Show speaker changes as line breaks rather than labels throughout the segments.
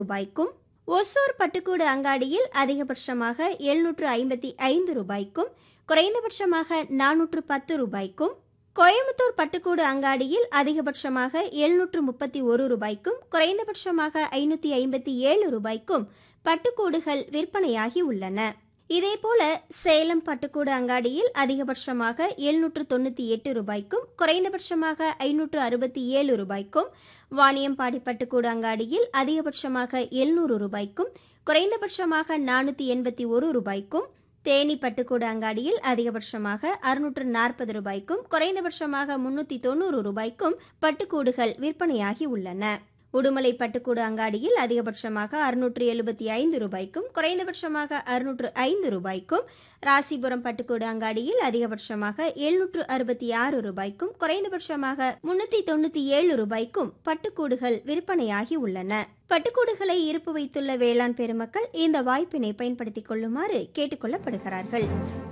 ரூபாய்க்கும் ஒசூர் பட்டுக்கூடு அங்காடியில் அதிகபட்சமாக எழுநூற்று ஐம்பத்தி ஐந்து ரூபாய்க்கும் குறைந்தபட்சமாக நானூற்று பத்து ரூபாய்க்கும் கோயம்புத்தூர் பட்டுக்கூடு அங்காடியில் அதிகபட்சமாக எழுநூற்று முப்பத்தி ஒரு ரூபாய்க்கும் குறைந்தபட்சமாக ஐநூற்றி ஐம்பத்தி ஏழு ரூபாய்க்கும் பட்டுக்கூடுகள் விற்பனையாகி உள்ளன இதேபோல சேலம் பட்டுக்கூடு அங்காடியில் அதிகபட்சமாக எழுநூற்று தொண்ணூற்றி எட்டு ரூபாய்க்கும் குறைந்தபட்சமாக ஐநூற்று அறுபத்தி ஏழு ரூபாய்க்கும் வாணியம்பாடி பட்டுக்கூடு அங்காடியில் அதிகபட்சமாக எழுநூறு ரூபாய்க்கும் குறைந்தபட்சமாக நானூற்றி எண்பத்தி ஒரு ரூபாய்க்கும் தேனி பட்டுக்கூடு அங்காடியில் அதிகபட்சமாக அறுநூற்று நாற்பது ரூபாய்க்கும் குறைந்தபட்சமாக முன்னூற்றி தொண்ணூறு ரூபாய்க்கும் பட்டுக்கூடுகள் விற்பனையாகி உள்ளன உடுமலை பட்டுக்கூடு அங்காடியில் அதிகபட்சமாக அறுநூற்று எழுபத்தி ஐந்து ரூபாய்க்கும் குறைந்தபட்சமாக அறுநூற்று ஐந்து ரூபாய்க்கும் ராசிபுரம் பட்டுக்கூடு அங்காடியில் அதிகபட்சமாக எழுநூற்று அறுபத்தி ஆறு ரூபாய்க்கும் குறைந்தபட்சமாக முன்னூத்தி தொண்ணூத்தி ஏழு ரூபாய்க்கும் பட்டுக்கூடுகள் விற்பனையாகி உள்ளன பட்டுக்கூடுகளை இருப்பு வைத்துள்ள வேளாண் பெருமக்கள் இந்த வாய்ப்பினை பயன்படுத்திக் கொள்ளுமாறு கேட்டுக்கொள்ளப்படுகிறார்கள்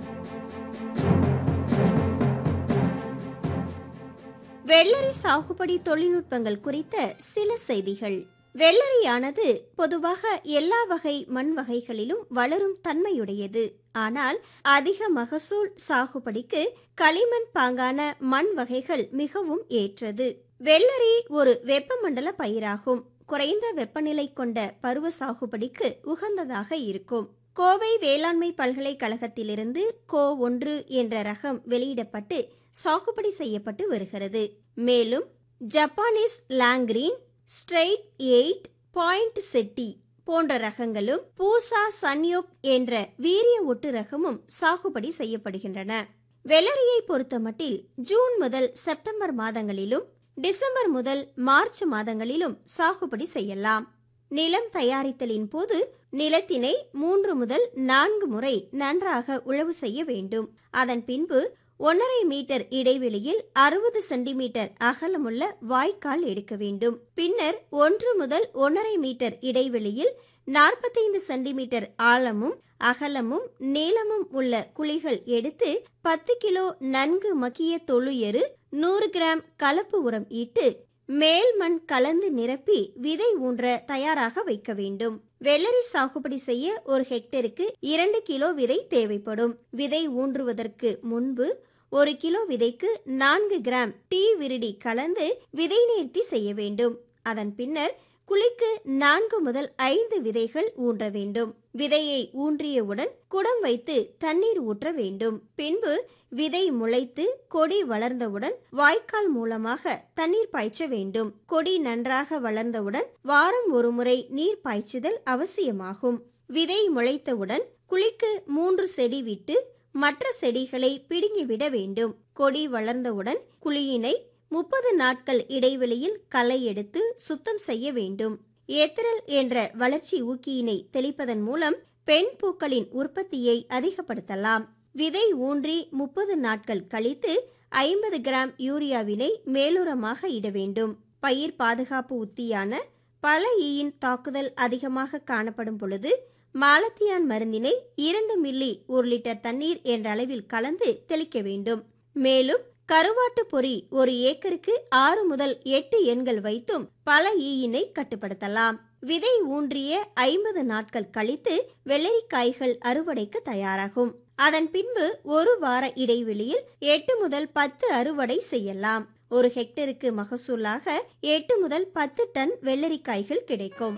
வெள்ளரி சாகுபடி தொழில்நுட்பங்கள் குறித்த சில செய்திகள் வெள்ளரியானது பொதுவாக எல்லா வகை மண் வகைகளிலும் வளரும் தன்மையுடையது ஆனால் அதிக மகசூல் சாகுபடிக்கு களிமண் பாங்கான மண் வகைகள் மிகவும் ஏற்றது வெள்ளரி ஒரு வெப்பமண்டல பயிராகும் குறைந்த வெப்பநிலை கொண்ட பருவ சாகுபடிக்கு உகந்ததாக இருக்கும் கோவை வேளாண்மை பல்கலைக்கழகத்திலிருந்து கோ ஒன்று என்ற ரகம் வெளியிடப்பட்டு சாகுபடி செய்யப்பட்டு வருகிறது மேலும் Japanese long green straight eight Poinsett போன்ற ரகங்களும் பூசா சன்யோக் என்ற வீரிய ஒட்டு ரகமும் சாகுபடி செய்யப்படுகின்றன வெள்ளரியை பொறுத்தமட்டில் ஜூன் முதல் செப்டம்பர் மாதங்களிலும் டிசம்பர் முதல் மார்ச் மாதங்களிலும் சாகுபடி செய்யலாம் நிலம் தயாரித்தலின் போது நிலத்தினை மூன்று முதல் நான்கு முறை நன்றாக உழவு செய்ய வேண்டும் அதன் பின்பு ஒன்றரை மீட்டர் இடைவெளியில் அறுபது சென்டிமீட்டர் அகலமுள்ள வாய்க்கால் எடுக்க வேண்டும் பின்னர் ஒன்று முதல் ஒன்றரை மீட்டர் இடைவெளியில் நாற்பத்தைந்து சென்டிமீட்டர் ஆழமும் அகலமும் நீளமும் உள்ள குழிகள் எடுத்து பத்து கிலோ நன்கு மக்கிய தொழு எரு நூறு கிராம் கலப்பு உரம் இட்டு மேல் மண் கலந்து நிரப்பி விதை ஊன்ற தயாராக வைக்க வேண்டும் வெள்ளரி சாகுபடி செய்ய ஒரு ஹெக்டருக்கு இரண்டு கிலோ விதை தேவைப்படும் விதை ஊன்றுவதற்கு முன்பு ஒரு கிலோ விதைக்கு நான்கு கிராம் டீ விருடி கலந்து விதை நேர்த்தி செய்ய வேண்டும் அதன் பின்னர் குழிக்கு நான்கு முதல் ஐந்து விதைகள் ஊன்ற வேண்டும் விதையை ஊன்றியவுடன் குடம் வைத்து தண்ணீர் ஊற்ற வேண்டும் பின்பு விதை முளைத்து கொடி வளர்ந்தவுடன் வாய்க்கால் மூலமாக தண்ணீர் பாய்ச்ச வேண்டும் கொடி நன்றாக வளர்ந்தவுடன் வாரம் ஒரு முறை நீர் பாய்ச்சுதல் அவசியமாகும் விதை முளைத்தவுடன் குழிக்கு மூன்று செடி விட்டு மற்ற செடிகளை பிடுங்கிவிட வேண்டும் கொடி வளர்ந்தவுடன் குழியினை முப்பது நாட்கள் இடைவெளியில் களை எடுத்து சுத்தம் செய்ய வேண்டும் ஏத்திரல் என்ற வளர்ச்சி ஊக்கியினை தெளிப்பதன் மூலம் பெண் பூக்களின் உற்பத்தியை அதிகப்படுத்தலாம் விதை ஊன்றி முப்பது நாட்கள் கழித்து ஐம்பது கிராம் யூரியாவினை மேலுரமாக இட வேண்டும் பயிர் பாதுகாப்பு உத்தியான பல ஈயின் தாக்குதல் அதிகமாக காணப்படும் பொழுது மாலத்தியான் மருந்தினை இரண்டு மில்லி ஒரு லிட்டர் தண்ணீர் என்ற அளவில் கலந்து தெளிக்க வேண்டும் மேலும் கருவாட்டு பொறி ஒரு ஏக்கருக்கு ஆறு முதல் எட்டு எண்கள் வைத்தும் பல ஈயினை கட்டுப்படுத்தலாம் விதை ஊன்றிய ஐம்பது நாட்கள் கழித்து வெள்ளரிக்காய்கள் அறுவடைக்கு தயாராகும் அதன் பின்பு ஒரு வார இடைவெளியில் எட்டு முதல் பத்து அறுவடை செய்யலாம் ஒரு ஹெக்டருக்கு மகசூலாக எட்டு முதல் பத்து டன் வெள்ளரிக்காய்கள் கிடைக்கும்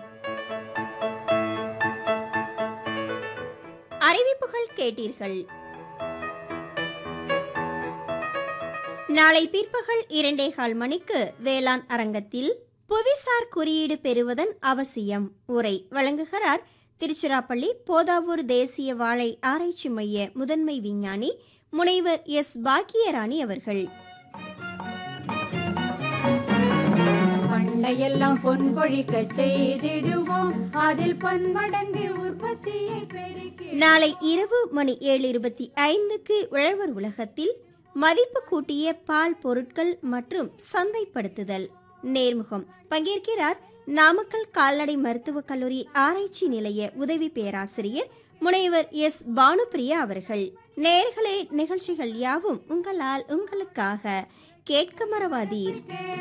அறிவிப்புகள் கேட்டீர்கள் நாளை பிற்பகல் இரண்டே கால் மணிக்கு வேளாண் அரங்கத்தில் புவிசார் குறியீடு பெறுவதன் அவசியம் உரை வழங்குகிறார் திருச்சிராப்பள்ளி போதாவூர் தேசிய வாழை ஆராய்ச்சி மைய முதன்மை விஞ்ஞானி முனைவர் எஸ் பாக்கியராணி அவர்கள்
பண்டையெல்லாம் பொன் கொழிக்க செய்திடுவோம் அதில் பன்மடங்கு உற்பத்தியை பெருக்கி
நாளை இரவு மணி ஏழு இருபத்தி ஐந்துக்கு உழவர் உலகத்தில் மதிப்பு கூட்டிய பால் பொருட்கள் மற்றும் சந்தைப்படுத்துதல் நேர்முகம் பங்கேற்கிறார் நாமக்கல் கால்நடை மருத்துவக் கல்லூரி ஆராய்ச்சி நிலைய உதவி பேராசிரியர் முனைவர் எஸ் பானுப்பிரியா அவர்கள் நேர்களே நிகழ்ச்சிகள் யாவும் உங்களால் உங்களுக்காக கேட்க மறவாதீர்